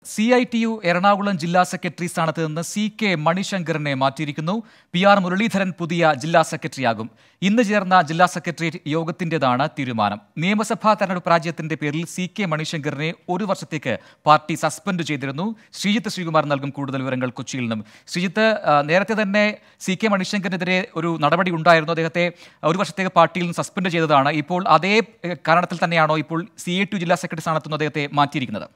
C I T U Ernakulam ജില്ലാ secretary സ്ഥാനത്ത് നിന്ന് സി കെ മണിശങ്കറിനെ മാറ്റിയിരിക്കുന്നു പി ആർ മുരളീധരൻ പുതിയ ജില്ലാ സെക്രട്ടറിയാകും ഇന്ന് ചേർന്ന ജില്ലാ സെക്രട്ടേറിയറ്റ് യോഗത്തിന്റേതാണ് തീരുമാനം നിയമസഭാ തെരഞ്ഞെടുപ്പ് പരാജയത്തിന്റെ പേരിൽ സി കെ മണിശങ്കറിനെ ഒരു വർഷത്തേക്ക് പാർട്ടി സസ്പെൻഡ് ചെയ്തിരുന്നു ശ്രീജിത്ത് ശ്രീകുമാർ നൽകും കൂടുതൽ വിവരങ്ങൾ കൊച്ചിയിൽ നിന്നും ശ്രീജിത്ത് ആ, നേരത്തെ തന്നെ സി കെ മണിശങ്കറിനെതിരെ ഒരു നടപടി ഉണ്ടായിരുന്നു അദ്ദേഹത്തെ ഒരു വർഷത്തേക്ക് പാർട്ടിയിൽ നിന്ന് സസ്പെൻഡ് ചെയ്തതാണ് ഇപ്പോൾ അതേ ഏഹ്, കാരണത്തിൽ തന്നെയാണോ ഇപ്പോൾ സി ഐ ടി ജില്ലാ സെക്രട്ടറി സ്ഥാനത്ത് നിന്ന് അദ്ദേഹത്തെ മാറ്റിയിരിക്കുന്നത്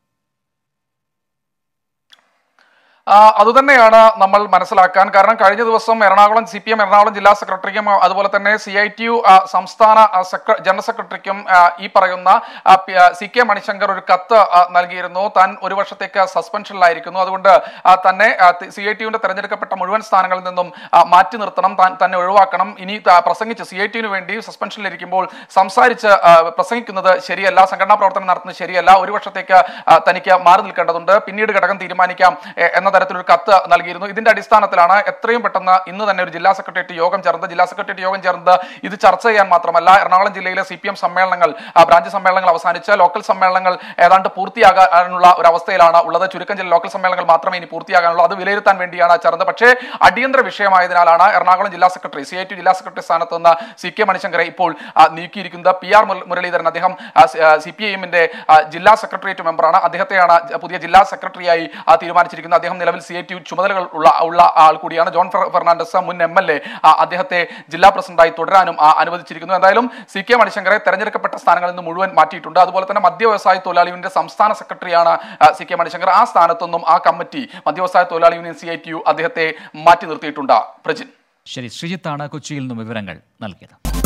ആ, അതുതന്നെയാണ് നമ്മൾ മനസ്സിലാക്കാൻ കാരണം കഴിഞ്ഞ ദിവസം Ernakulam C P M Ernakulam ജില്ലാ സെക്രട്ടറിക്കും ആ, അതുപോലെ തന്നെ സി ഐ ടി യു ആ, സംസ്ഥാന ആ, സെക്ര- ജനറൽ സെക്രട്ടറിക്കും ആ, ഈ പറയുന്ന ആ, പി- ആ, സി കെ മണിശങ്കർ ഒരു കത്ത് ആ, നൽകിയിരുന്നു താൻ ഒരു വർഷത്തേക്ക് സസ്പെൻഷനിലായിരിക്കുന്നു അതുകൊണ്ട് ആ, തന്നെ സി ഐ ടി യുവിന്റെ തെരഞ്ഞെടുക്കപ്പെട്ട മുഴുവൻ സ്ഥാനങ്ങളിൽ നിന്നും ആ, മാറ്റി നിർത്തണം താൻ തന്നെ ഒഴിവാക്കണം ഇനി ത- പ്രസംഗിച്ച് സി ഐ ടിയുവിന് വേണ്ടി സസ്പെൻഷനിലിരിക്കുമ്പോൾ സംസാരിച്ച് ആ, പ്രസംഗിക്കുന്നത് ശരിയല്ല സംഘടനാ പ്രവർത്തനം നടത്തുന്നത് ശരിയല്ല ഒരു വർഷത്തേക്ക് ആ, തനിക്ക് മാറി നിൽക്കേണ്ടതുണ്ട് പിന്നീട് ഘടകം തീരുമാനിക്കാം എ, എന്ന തരത്തിലൊരു കത്ത് നൽകിയിരുന്നു ഇതിന്റെ അടിസ്ഥാനത്തിലാണ് എത്രയും പെട്ടെന്ന് ഇന്ന് തന്നെ ഒരു ജില്ലാ സെക്രട്ടേറിയറ്റ് യോഗം ചേർന്നത് ജില്ലാ സെക്രട്ടേറിയറ്റ് യോഗം ചേർന്നത് ഇത് ചർച്ച ചെയ്യാൻ മാത്രമല്ല എറണാകുളം ജില്ലയിലെ സി പി എം സമ്മേളനങ്ങൾ ആ, ബ്രാഞ്ച് സമ്മേളനങ്ങൾ അവസാനിച്ച് ലോക്കൽ സമ്മേളനങ്ങൾ ഏതാണ്ട് പൂർത്തിയാകാനുള്ള ഒരു അവസ്ഥയിലാണ് ഉള്ളത് ചുരുക്കം ചില ലോക്കൽ സമ്മേളനങ്ങൾ മാത്രമേ ഇനി പൂർത്തിയാകാനുള്ളൂ അത് വിലയിരുത്താൻ വേണ്ടിയാണ് ചേർന്നത് പക്ഷേ അടിയന്തര വിഷയമായതിനാലാണ് എറണാകുളം ജില്ലാ സെക്രട്ടറി സി ഐ ടി ജില്ലാ സെക്രട്ടറി സ്ഥാനത്ത് നിന്ന് സി കെ മണിശങ്കറെ ഇപ്പോൾ ആ, നീക്കിയിരിക്കുന്നത് പി ആർ മുരളീധരൻ അദ്ദേഹം സി പി ഐ എമ്മിന്റെ ജില്ലാ സെക്രട്ടേറിയറ്റ് മെമ്പറാണ് അദ്ദേഹത്തെയാണ് ജ- പുതിയ ജില്ലാ സെക്രട്ടറിയായി ആ, തീരുമാനിച്ചിരിക്കുന്നത് അദ്ദേഹം നിലവിൽ സി ഐ ടി ചുമതലകൾ ഉള്ള ഉള്ള ആൾ കൂടിയാണ് ജോൺ ഫെർ- ഫെർണാണ്ടസ് മുൻ എം എൽ എ അദ്ദേഹത്തെ ജില്ലാ പ്രസിഡന്റായി തുടരാനും ആ, അനുവദിച്ചിരിക്കുന്നു എന്തായാലും സി കെ മണിശങ്കറെ തെരഞ്ഞെടുക്കപ്പെട്ട സ്ഥാനങ്ങളിൽ നിന്ന് മുഴുവൻ മാറ്റിയിട്ടുണ്ട് അതുപോലെ തന്നെ മദ്യ വ്യവസായ തൊഴിലാളി യൂണിയന്റെ സംസ്ഥാന സെക്രട്ടറിയാണ് ആ, സി കെ മണിശങ്കർ ആ സ്ഥാനത്തൊന്നും ആ കമ്മിറ്റി മദ്യവ്യവസായ തൊഴിലാളി union C I T U അദ്ദേഹത്തെ മാറ്റി നിർത്തിയിട്ടുണ്ട് പ്രജിൻ ശരി ശ്രീജിത്താണ് കൊച്ചിയിൽ നിന്നും വിവരങ്ങൾ നൽകിയത്